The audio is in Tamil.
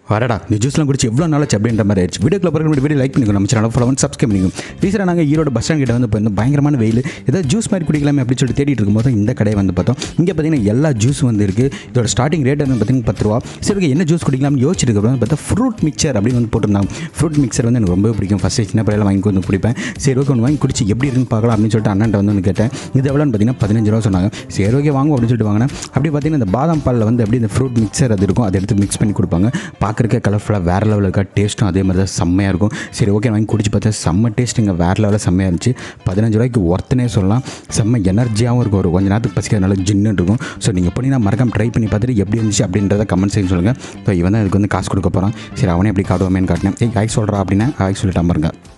வரடா இந்த ஜூஸ்லாம் குடிச்சு எவ்வளோ நாளாச்சு அப்படின்ற மாதிரி ஆயிடுச்சு வீடியோக்குள்ள பிறகு வீடியோ லைக் பண்ணிக்கோ நம்ம சேனல் ஃபாலோ பண்ணி சப்ஸ்கிரைப் பண்ணிக்கோ ரீசெண்டாக நாங்கள் ஈரோடு பஸ் ஸ்டாண்ட் கிட்ட வந்து இப்போ இந்த பயங்கரமான வெயில் ஏதாவது ஜூஸ் மாதிரி குடிக்கலாமே அப்படின்னு சொல்லிட்டு தேடிட்டு இருக்கும்போது இந்த கடையை வந்து பார்த்தோம் இங்கே பார்த்தீங்கன்னா எல்லா ஜூஸ் வந்து இருக்குது இதோட ஸ்டார்டிங் ரேட் வந்து பார்த்தீங்கன்னா பத்து ரூபா சரி okay, என்ன ஜூஸ் குடிக்கலாம்னு யோசிச்சிட்டு இருக்கோம் பார்த்தா ஃப்ரூட் மிக்சர் அப்படின்னு வந்து போட்டிருந்தாங்க ஃப்ரூட் மிக்சர் வந்து எனக்கு ரொம்ப பிடிக்கும் ஃபஸ்ட்டு சின்ன பிள்ளைல வாங்கி வந்து குடிப்பேன் சரி ஓகே ஒன்று வாங்கி குடிச்சு எப்படி இருக்குன்னு பார்க்கலாம் அப்படின்னு சொல்லிட்டு அண்ணன்ட்ட வந்து வந்து கேட்டேன் இது எவ்வளோன்னு பார்த்தீங்கன்னா பதினஞ்சு ரூபா சொன்னாங்க சரி ஓகே வாங்குவோம் அப்படின்னு சொல்லிட்டு வாங்கினேன் அப்படி பார்த்தீங்கன்னா இந்த பாதாம் பாலில் வந்து அப்படி இந்த ஃப்ரூட் மிக்சர் அது இருக்கும் அதை எடுத்து மிக்ஸ் பண்ணி கொடுப்பாங்க பார்க்குறக்கே கலர்ஃபுல்லாக வேறு லெவலில் இருக்கா டேஸ்ட்டும் அதே மாதிரி தான் செம்மையாக இருக்கும் சரி ஓகே வாங்கி குடிச்சு பார்த்தா செம்ம டேஸ்ட் இங்கே வேறு லெவலில் செம்மையாக இருந்துச்சு பதினஞ்சு ரூபாய்க்கு ஒர்த்தனே சொல்லலாம் செம்ம எனர்ஜியாகவும் இருக்கும் ஒரு கொஞ்ச நேரத்துக்கு பசிக்கிறதுனால ஜின்னு இருக்கும் ஸோ நீங்கள் போனீங்கன்னா மறக்காம ட்ரை பண்ணி பார்த்துட்டு எப்படி இருந்துச்சு அப்படின்றத கமெண்ட் செய்ய சொல்லுங்கள் ஸோ இவன் தான் இதுக்கு வந்து காசு கொடுக்க போகிறான் சரி அவனே எப்படி காட்டுவோமேன்னு காட்டினேன் ஏய் காய் சொல்கிறா அப்படின்னா காய் சொல்லிட்டான் பாருங்க